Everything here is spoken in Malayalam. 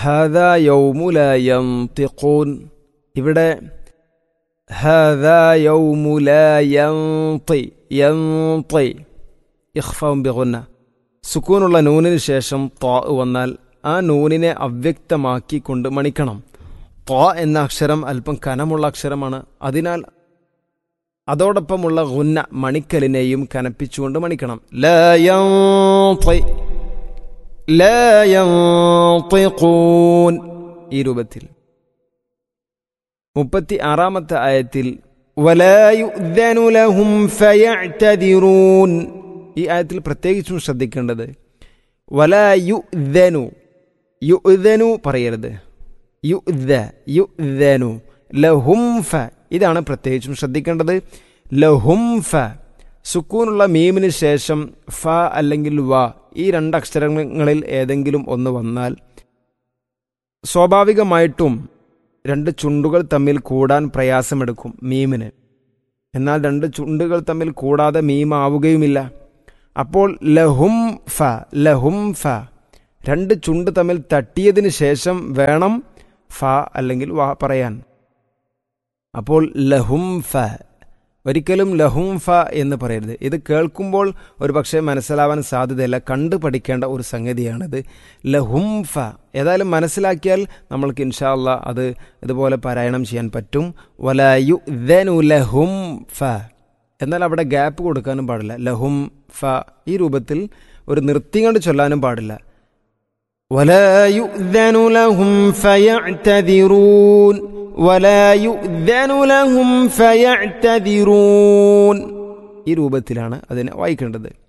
ഹദ യൗമുലയന്തിഖൂൻ ഇവിടെ ഹദ യൗമുലയന്തി യന്തി ഇഖ്ഫാവും ബിഗുന്ന സുക്കൂനുള്ള നൂനിന് ശേഷം ത്വാ വന്നാൽ ആ നൂനിനെ അവ്യക്തമാക്കിക്കൊണ്ട് മണിക്കണം ത്വാ എന്ന അക്ഷരം അല്പം കനമുള്ള അക്ഷരമാണ് അതിനാൽ അതോടൊപ്പമുള്ള ഗുന്ന മണിക്കലിനെയും കനപ്പിച്ചുകൊണ്ട് മണിക്കണം ലാ യന്തി ലാ യന്തിഖൂൻ ഈ രൂപത്തിൽ മുപ്പത്തി ആറാമത്തെ ആയത്തിൽ ولا يؤذن لهم فيعتذرون ഈ ആയത്തിൽ പ്രത്യേകിച്ചും ശ്രദ്ധിക്കേണ്ടത് വലാ യുദ്ധനു യുദ്ധനു പറയരുത് യുദ്ധ യുദ്ധനു ലഹും ഫ ഇതാണ് പ്രത്യേകിച്ചും ശ്രദ്ധിക്കേണ്ടത് ലഹും ഫ സുക്കൂനുള്ള മീമിന് ശേഷം ഫ അല്ലെങ്കിൽ വ ഈ രണ്ട് അക്ഷരങ്ങളിൽ ഏതെങ്കിലും ഒന്ന് വന്നാൽ സ്വാഭാവികമായിട്ടും രണ്ട് ചുണ്ടുകൾ തമ്മിൽ കൂടാൻ പ്രയാസമെടുക്കും മീമിന് എന്നാൽ രണ്ട് ചുണ്ടുകൾ തമ്മിൽ കൂടാതെ മീമാവുകയുമില്ല അപ്പോൾ ലഹും ഫ ലഹും ഫ രണ്ട് ചുണ്ട് തമ്മിൽ തട്ടിയതിന് ശേഷം വേണം ഫ അല്ലെങ്കിൽ വ പറയാൻ അപ്പോൾ ലഹും ഫ ഒരിക്കലും ലഹും ഫ എന്ന് പറയരുത് ഇത് കേൾക്കുമ്പോൾ ഒരു പക്ഷേ മനസ്സിലാവാൻ സാധ്യതയില്ല കണ്ടു പഠിക്കേണ്ട ഒരു സംഗതിയാണിത് ലഹും ഫ ഏതായാലും മനസ്സിലാക്കിയാൽ നമ്മൾക്ക് ഇൻഷാല്ല അത് ഇതുപോലെ പാരായണം ചെയ്യാൻ പറ്റും വലയു ദനു ലഹും ഫ എന്നാൽ അവിടെ ഗ്യാപ്പ് കൊടുക്കാനും പാടില്ല ലഹും ഫ ഈ രൂപത്തിൽ ഒരു നിർത്തികൊണ്ട് ചൊല്ലാനും പാടില്ല ولا يؤذن لهم فيعتذرون ولا يؤذن لهم فيعتذرون ഈ രൂപത്തിലാണ് അതിനെ വായിക്കേണ്ടത്